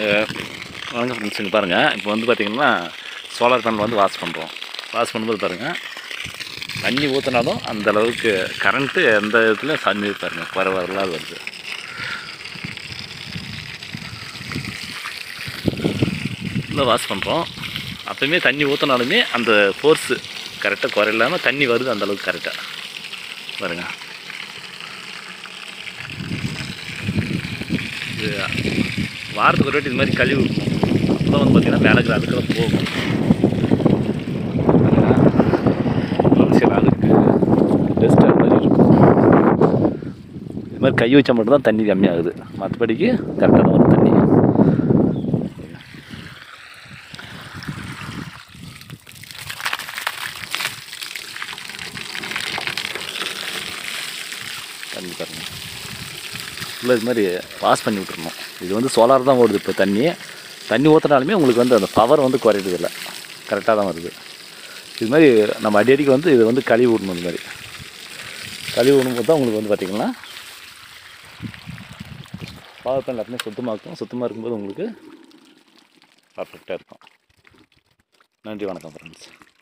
வாங்க ஃப்ரெண்ட்ஸ் இங்கே பாருங்கள் இப்போ வந்து பார்த்திங்கன்னா சோலார் பேனல் வந்து வாஷ் பண்ணுறோம் வாஷ் பண்ணும்போது பாருங்கள் தண்ணி ஊற்றினாலும் அந்த அளவுக்கு கரண்ட்டு எந்த இதுலையும் தண்ணி பாருங்கள் குறை வரலாது வருது இல்லை வாஷ் பண்ணுறோம் அப்போயுமே தண்ணி ஊற்றினாலுமே அந்த ஃபோர்ஸு கரெக்டாக குறையில்லாமல் தண்ணி வருது அந்த அளவுக்கு கரெக்டாக பாருங்க இது வாரத்துக்கு ஒரு வாட்டி இது மாதிரி கழுவி விடணும் அப்போ வந்து பார்த்திங்கன்னா மேலே இருக்கிற அதுக்கெல்லாம் போகும் மனுஷனாக இருக்குது பெஸ்ட்டாக அது மாதிரி இருக்கும் இது மாதிரி கை வச்சா மட்டும்தான் தண்ணி கம்மியாகுது மற்றபடிக்கு கரெக்டாக தான் வரும் தண்ணி தண்ணி பாருங்கள் ஃபுல்லாக இது மாதிரி வாஷ் பண்ணி விட்டுறணும் இது வந்து சோலார் தான் ஓடுது இப்போ தண்ணி தண்ணி ஊற்றினாலுமே உங்களுக்கு வந்து அந்த பவர் வந்து குறையிறது இல்லை கரெக்டாக தான் வருது இது மாதிரி நம்ம அடி அடிக்கு வந்து இதை வந்து கழுவி விடணும் இந்த மாதிரி கழுவி விடும்போது தான் உங்களுக்கு வந்து பார்த்திங்கன்னா பவர் பேன் எல்லாத்தையுமே சுத்தமாக இருக்கும் சுத்தமாக இருக்கும்போது உங்களுக்கு பர்ஃபெக்டாக இருக்கும் நன்றி வணக்கம் ஃப்ரெண்ட்ஸ்